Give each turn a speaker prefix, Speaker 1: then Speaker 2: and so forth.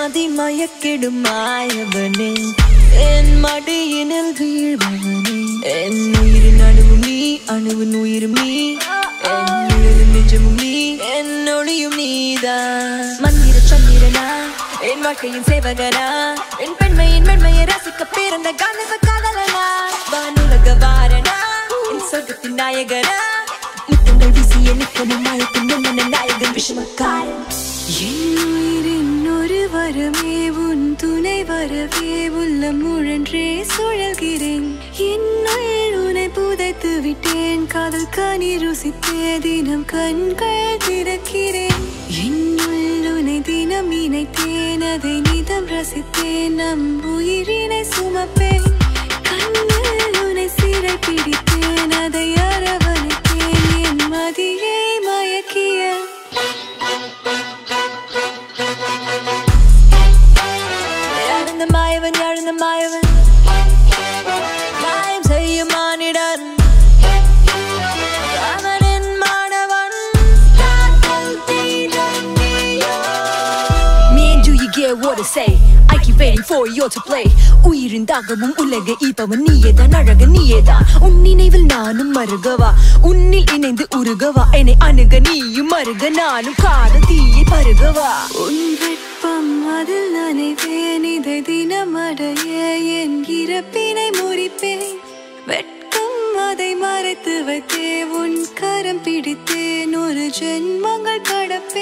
Speaker 1: மதி மயக்கிடும் மாயவனே என் மடியினில் வீழ்பவனே என் உயிரின் அணுவும் நீ அணுவின் உயிரும் நீ என் உயிரின் நிஜமும் நீ என் ஒளியும் நீதான் மந்திர சந்திரனா என் வாழ்க்கையின் சேவகனா என் பெண்மையின் மென்மையை ரசிக்க பிறந்த கனவ காதலனா வானுலக வாரணா என் சொர்க்கத்தின் நாயகனா முத்தங்கள் வீசிய நிற்கணும் மயக்கும் என்ன நாயகன் விஷமக்காரன்
Speaker 2: என் உயிரின் ஒரு வரமே உன் துணை வரவே உள்ளம் முழன்றே சுழல்கிறேன் என்னுள் உன்னை புதைத்து விட்டேன் காதல் கனி ருசித்தே தினம் கண்கள் திறக்கிறேன் என்னுள் உன்னை தினம் இணைத்தேன் அதை நிதம் ரசித்தேன் நம் உயிரினை சுமப்பேன் கண்ணில் உன்னை சிறை பிடித்தேன் அதை அரவணைத்தேன் என் மதியை மயக்கிய
Speaker 1: யார் இந்த மாயவன் யார் இந்த மாயவன் மாயம் செய்யும் மானிடன் அவனின் மாணவன் காதல் தீரன் நீயோ.
Speaker 3: Man, do you get what I say? I keep waiting for you to play உயிரின் தாகமும் உலக ஈப்பவன் நீயேதான் அழக நீயேதான் உன் நினைவில் நானும் மருகவா உன்னில் இணைந்து உருகவா என்னை அணுக நீயும் மருக நானும் காதல் தீயை பருகவா
Speaker 2: உன் வெப்பம் அதில் நனைவேன் இதை தினமடைய என் இறப்பினை முறிப்பேன் வெட்கம் அதை மறைத்து வைத்தே உன் கரம் பிடித்தேன் ஒரு ஜென்மங்கள் கடப்பேன்